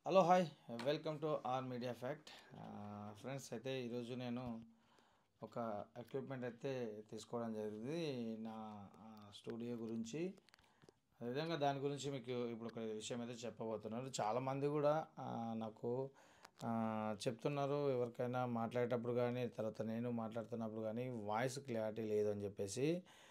hello hi welcome to R media fact friends అయితే ఈరోజు నేను ఒక ఎక్విప్మెంట్ అయితే తీసుకోవడం జరిగింది నా ఆ, స్టూడియో గురించి అదేవిధంగా దాని గురించి మీకు ఇప్పుడు ఒక విషయం అయితే చెప్పబోతున్నారు చాలామంది కూడా ఆ, నాకు ఆ, చెప్తున్నారు ఎవరికైనా మాట్లాడేటప్పుడు కానీ తర్వాత నేను మాట్లాడుతున్నప్పుడు కానీ వాయిస్ క్లారిటీ లేదు అని చెప్పేసి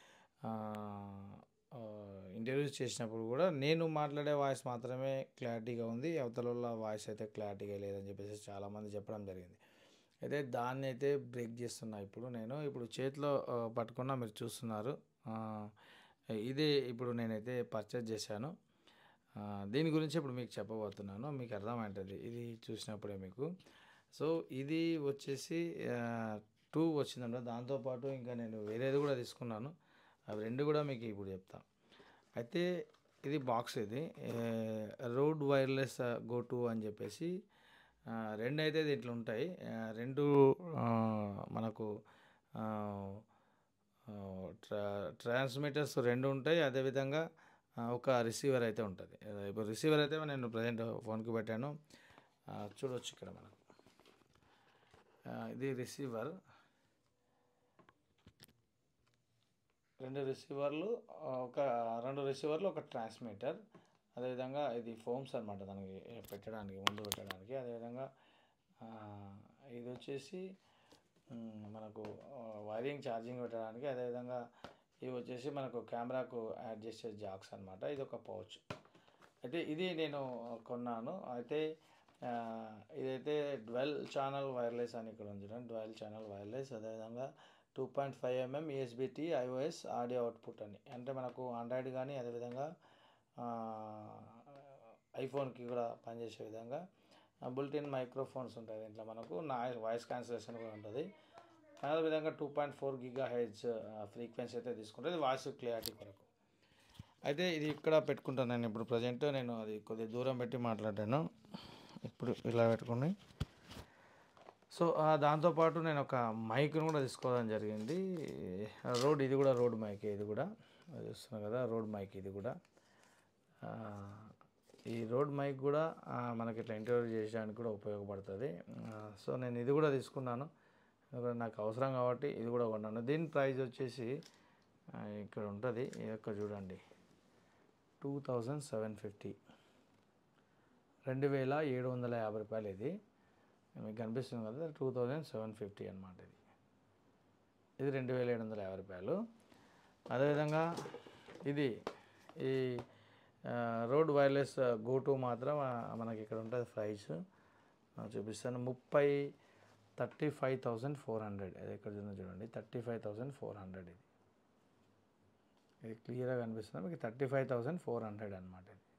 ఇంటర్వ్యూస్ చేసినప్పుడు కూడా నేను మాట్లాడే వాయిస్ మాత్రమే క్లారిటీగా ఉంది అవతల వాళ్ళ వాయిస్ అయితే క్లారిటీగా లేదని చెప్పేసి చాలామంది చెప్పడం జరిగింది అయితే దాన్ని అయితే బ్రేక్ చేస్తున్నా ఇప్పుడు నేను ఇప్పుడు చేతిలో ఆ, పట్టుకున్నా మీరు చూస్తున్నారు ఆ, ఇదే ఇప్పుడు నేనైతే పర్చేజ్ చేశాను ఆ, దీని గురించి ఇప్పుడు మీకు చెప్పబోతున్నాను మీకు అర్థమవుతుంది ఇది చూసినప్పుడే మీకు సో ఇది వచ్చేసి టూ వచ్చిందంట దాంతోపాటు ఇంకా నేను వేరేది కూడా తీసుకున్నాను అవి రెండు కూడా మీకు ఇప్పుడు చెప్తా అయితే ఇది బాక్స్ ఇది రోడ్ వైర్లెస్ గో టు అని చెప్పేసి ఆ, రెండు అయితే దీంట్లో ఉంటాయి ఆ, రెండు ఆ, మనకు ఆ, ఆ, ట్రా ట్రాన్స్మిటర్స్ రెండు ఉంటాయి అదేవిధంగా ఆ, ఒక రిసీవర్ అయితే ఉంటుంది ఇప్పుడు రిసీవర్ అయితే నేను ప్రజెంట్ ఫోన్కి పెట్టాను ఆ, చూడొచ్చు ఇక్కడ మనకు ఆ, ఇది రిసీవర్ రెండు రిసీవర్లు ఆ, ఒక రెండు రిసీవర్లు ఒక ట్రాన్స్మిటర్ అదేవిధంగా ఇది ఫోమ్స్ అనమాట దానికి పెట్టడానికి ముందు పెట్టడానికి అదేవిధంగా ఆ, ఇది వచ్చేసి మ్, మనకు ఆ, వైరింగ్ ఛార్జింగ్ పెట్టడానికి అదేవిధంగా ఇవి వచ్చేసి మనకు కెమెరాకు యాడ్ చేసే జాక్స్ అనమాట ఇది ఒక పౌచ్ అయితే ఇది నేను కొన్నాను అయితే ఆ, ఇదైతే డ్వెల్ ఛానల్ వైర్లెస్ అని ఇక్కడ ఉంది చూడండి డ్వెల్ ఛానల్ వైర్లెస్ అదేవిధంగా two point five mm USB T iOS audio output అని అంటే మనకు ఆండ్రాయిడ్ కానీ అదేవిధంగా ఐఫోన్కి కూడా పనిచేసే విధంగా బుల్టిన్ మైక్రోఫోన్స్ ఉంటాయి దీంట్లో మనకు నా వాయిస్ క్యాన్సిలేషన్ కూడా ఉంటుంది అదేవిధంగా two point four giga hertz frequency అయితే తీసుకుంటుంది వాయిస్ క్లియారిటీ కొరకు అయితే ఇది ఇక్కడ పెట్టుకుంటాను నేను ఇప్పుడు ప్రజెంట్ నేను అది కొద్దిగా దూరం పెట్టి మాట్లాడాను ఇప్పుడు ఇలా పెట్టుకుని సో ఆ, దాంతోపాటు నేను ఒక మైక్ను కూడా తీసుకోవడం జరిగింది రోడ్ ఇది కూడా రోడ్ మైక్ ఇది కూడా అది చూస్తున్నాను కదా రోడ్ మైక్ ఇది కూడా ఆ, ఈ రోడ్ మైక్ కూడా ఆ, మనకి ఇట్లా ఇంటర్వ్యూ చేయడానికి కూడా ఉపయోగపడుతుంది ఆ, సో నేను ఇది కూడా తీసుకున్నాను ఎందుకంటే నాకు అవసరం కాబట్టి ఇది కూడా కొన్నాను దీని ప్రైస్ వచ్చేసి ఆ, ఇక్కడ ఉంటుంది ఇది ఒక్క చూడండి టూ థౌజండ్ సెవెన్ ఫిఫ్టీ రెండు వేల ఏడు వందల యాభై రూపాయలు ఇది మీకు కనిపిస్తుంది కదా టూ థౌజండ్ సెవెన్ ఫిఫ్టీ అనమాట ఇది ఇది రెండు వేల ఏడు వందల యాభై రూపాయలు అదేవిధంగా ఇది ఈ ఆ, రోడ్ వైర్లెస్ గో టు మాత్రం ఆ, మనకి ఇక్కడ ఉంటుంది ప్రైస్ ఆ, చూపిస్తాను ముప్పై thirty five thousand four hundred అది ఎక్కడ చూడండి చూడండి thirty five thousand four hundred ఇది ఇది క్లియర్గా కనిపిస్తుంది మీకు thirty five thousand four hundred అనమాట ఇది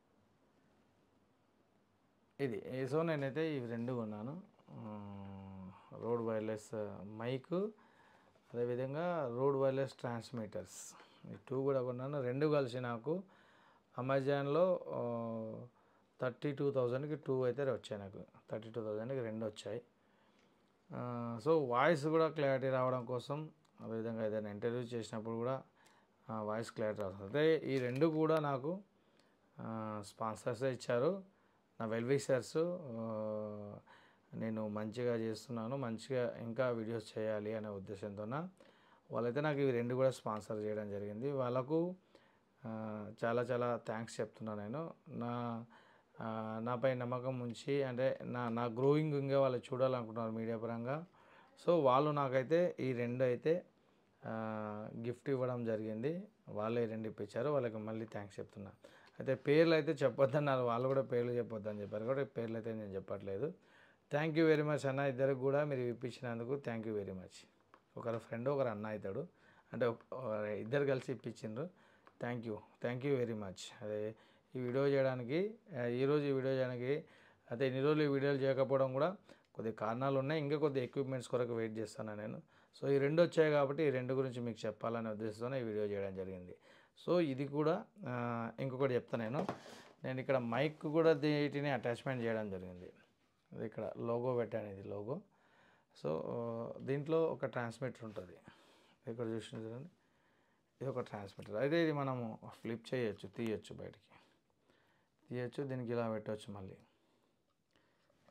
ఇది ఏ సో నేనైతే ఇవి రెండు కొన్నాను రోడ్ వైర్లెస్ మైక్ అదేవిధంగా రోడ్ వైర్లెస్ ట్రాన్స్మిటర్స్ ఈ టూ కూడా కొన్నాను రెండు కలిసి నాకు అమెజాన్లో థర్టీ టూ థౌజండ్కి టూ అయితే వచ్చాయి నాకు థర్టీ టూ థౌజండ్కి రెండు వచ్చాయి ఆ, సో వాయిస్ కూడా క్లారిటీ రావడం కోసం అదేవిధంగా ఏదైనా ఇంటర్వ్యూ చేసినప్పుడు కూడా ఆ, వాయిస్ క్లారిటీ రావడం అయితే ఈ రెండు కూడా నాకు స్పాన్సర్స్ ఇచ్చారు నా వెల్ విషర్స్ నేను మంచిగా చేస్తున్నాను మంచిగా ఇంకా వీడియోస్ చేయాలి అనే ఉద్దేశంతోన వాళ్ళైతే నాకు ఇవి రెండు కూడా స్పాన్సర్ చేయడం జరిగింది వాళ్ళకు ఆ, చాలా చాలా థ్యాంక్స్ చెప్తున్నాను నేను నా ఆ, నాపై నమ్మకం ఉంచి అంటే నా నా గ్రోయింగ్ ఇంకా వాళ్ళు చూడాలనుకుంటున్నారు మీడియా పరంగా సో వాళ్ళు నాకైతే ఈ రెండు అయితే గిఫ్ట్ ఇవ్వడం జరిగింది వాళ్ళే రెండు ఇప్పించారు వాళ్ళకి మళ్ళీ థ్యాంక్స్ చెప్తున్నా అయితే పేర్లు అయితే చెప్పొద్దన్నారు వాళ్ళు కూడా పేర్లు చెప్పొద్దని చెప్పారు కూడా పేర్లు అయితే నేను చెప్పట్లేదు థ్యాంక్ యూ వెరీ మచ్ అన్న ఇద్దరికి కూడా మీరు ఇప్పించినందుకు థ్యాంక్ యూ వెరీ మచ్ ఒకరు ఫ్రెండ్ ఒకరు అన్న అవుతాడు అంటే ఒక- ఇద్దరు కలిసి ఇప్పించిండ్రు thank you thank you very much అదే ఈ వీడియో చేయడానికి ఆ, ఈరోజు ఈ వీడియో చేయడానికి అదే ఇన్ని రోజులు ఈ వీడియోలు చేయకపోవడం కూడా కొద్ది కారణాలు ఉన్నాయి ఇంకా కొద్ది ఎక్విప్మెంట్స్ కొరకు వెయిట్ చేస్తాను నేను సో ఈ రెండు వచ్చాయి కాబట్టి ఈ రెండు గురించి మీకు చెప్పాలనే ఉద్దేశంతో ఈ వీడియో చేయడం జరిగింది సో ఇది కూడా ఆ, ఇంకొకటి చెప్తాను నేను నేను ఇక్కడ మైక్ కూడా వీటిని అటాచ్మెంట్ చేయడం జరిగింది ఇది ఇక్కడ లోగో పెట్టాను ఇది లోగో సో దీంట్లో ఒక ట్రాన్స్మిటర్ ఉంటుంది ఇక్కడ చూసిన చూడండి ఇది ఒక ట్రాన్స్మిటర్ అయితే ఇది మనము ఫ్లిప్ చేయొచ్చు తీయొచ్చు బయటికి తీయచ్చు దీనికి ఇలా పెట్టవచ్చు మళ్ళీ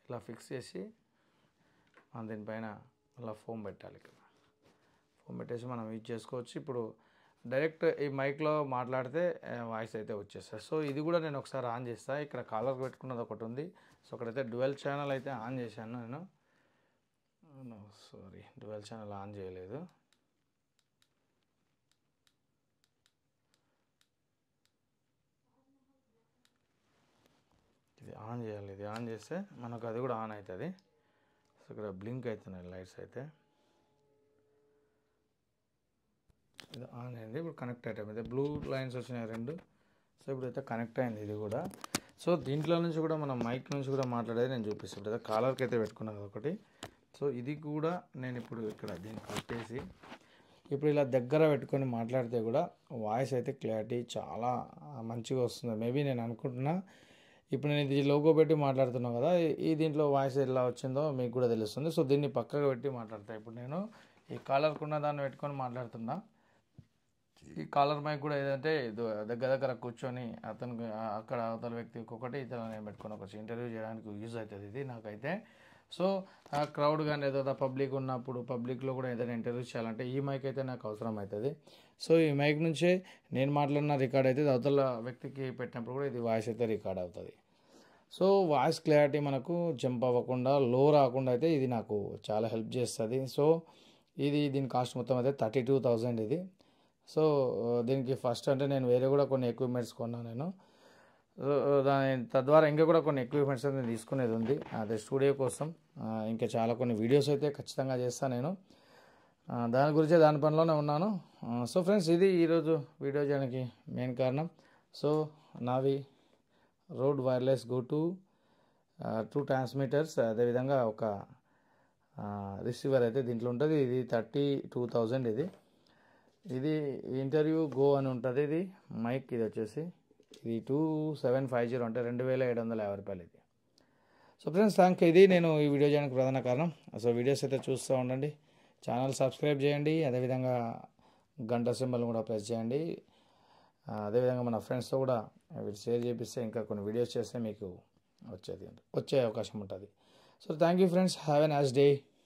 ఇలా ఫిక్స్ చేసి మనం దీనిపైన ఇలా ఫోమ్ పెట్టాలి ఇక్కడ ఫోమ్ పెట్టేసి మనం యూజ్ చేసుకోవచ్చు ఇప్పుడు డైరెక్ట్ ఈ మైక్లో మాట్లాడితే వాయిస్ అయితే వచ్చేస్తుంది సో ఇది కూడా నేను ఒకసారి ఆన్ చేస్తాను ఇక్కడ కాలర్ పెట్టుకున్నది ఒకటి ఉంది సో అక్కడైతే డ్యువెల్ ఛానల్ అయితే ఆన్ చేశాను నేను సారీ డ్యువెల్ ఛానల్ ఆన్ చేయలేదు ఇది ఆన్ చేయాలి ఇది ఆన్ చేస్తే మనకు అది కూడా ఆన్ అవుతుంది సో ఇక్కడ బ్లింక్ అవుతున్నాయి లైట్స్ అయితే ఇది ఆన్ అయింది ఇప్పుడు కనెక్ట్ అయిపోయింది బ్లూ లైన్స్ వచ్చినాయి రెండు సో ఇప్పుడైతే కనెక్ట్ అయింది ఇది కూడా సో దీంట్లో నుంచి కూడా మనం మైక్ నుంచి కూడా మాట్లాడేది నేను చూపిస్తాను ఇప్పుడు కాలర్కి అయితే పెట్టుకున్నది ఒకటి సో ఇది కూడా నేను ఇప్పుడు ఇక్కడ దీనికి పెట్టేసి ఇప్పుడు ఇలా దగ్గర పెట్టుకొని మాట్లాడితే కూడా వాయిస్ అయితే క్లారిటీ చాలా మంచిగా వస్తుంది మేబీ నేను అనుకుంటున్నా ఇప్పుడు నేను ఇది లోగో పెట్టి మాట్లాడుతున్నాను కదా ఈ దీంట్లో వాయిస్ ఎలా వచ్చిందో మీకు కూడా తెలుస్తుంది సో దీన్ని పక్కగా పెట్టి మాట్లాడతా ఇప్పుడు నేను ఈ కాలర్కున్న దాన్ని పెట్టుకొని మాట్లాడుతున్నా ఈ కాలర్ మైక్ కూడా ఏదంటే దగ్గర దగ్గర కూర్చొని అతనికి అక్కడ అవతల వ్యక్తికి ఒకటి ఇతను నేను పెట్టుకొని ఒక ఇంటర్వ్యూ చేయడానికి యూజ్ అవుతుంది ఇది నాకైతే సో ఆ క్రౌడ్ కానీ ఏదైనా పబ్లిక్ ఉన్నప్పుడు పబ్లిక్లో కూడా ఏదైనా ఇంటర్వ్యూ చేయాలంటే ఈ మైక్ అయితే నాకు అవసరం అవుతుంది సో ఈ మైక్ నుంచే నేను మాట్లాడిన రికార్డ్ అయితే అవతల వ్యక్తికి పెట్టినప్పుడు కూడా ఇది వాయిస్ అయితే రికార్డ్ అవుతుంది సో వాయిస్ క్లారిటీ మనకు జంప్ అవ్వకుండా లో రాకుండా అయితే ఇది నాకు చాలా హెల్ప్ చేస్తుంది సో ఇది దీని కాస్ట్ మొత్తం అయితే థర్టీ టూ థౌజండ్ ఇది సో దీనికి ఫస్ట్ అంటే నేను వేరే కూడా కొన్ని ఎక్విప్మెంట్స్ కొన్నాను నేను దాని తద్వారా ఇంకా కూడా కొన్ని ఎక్విప్మెంట్స్ అయితే తీసుకునేది ఉంది అదే స్టూడియో కోసం ఇంకా చాలా కొన్ని వీడియోస్ అయితే ఖచ్చితంగా చేస్తాను నేను దాని గురించే దాని పనిలోనే ఉన్నాను సో ఫ్రెండ్స్ ఇది ఈరోజు వీడియో చేయడానికి మెయిన్ కారణం సో నావి Rode wireless go two two transmitters అదేవిధంగా ఒక రిసీవర్ అయితే దీంట్లో ఉంటుంది ఇది థర్టీ టూ థౌజండ్ ఇది ఇది ఇంటర్వ్యూ గో అని ఉంటుంది ఇది మైక్ ఇది వచ్చేసి ఇది టూ సెవెన్ ఫైవ్ జీరో అంటే రెండు వేల ఏడు వందల యాభై రూపాయలు ఇది సో ఫ్రెండ్స్ థ్యాంక్ ఇది నేను ఈ వీడియో చేయడానికి ప్రధాన కారణం సో వీడియోస్ అయితే చూస్తూ ఉండండి ఛానల్ సబ్స్క్రైబ్ చేయండి అదేవిధంగా గంట సింబల్ కూడా ప్రెస్ చేయండి అదేవిధంగా మన ఫ్రెండ్స్తో కూడా వీటి షేర్ చేపిస్తే ఇంకా కొన్ని వీడియోస్ చేస్తే మీకు వచ్చేది వచ్చే అవకాశం ఉంటుంది so thank you friends have a nice day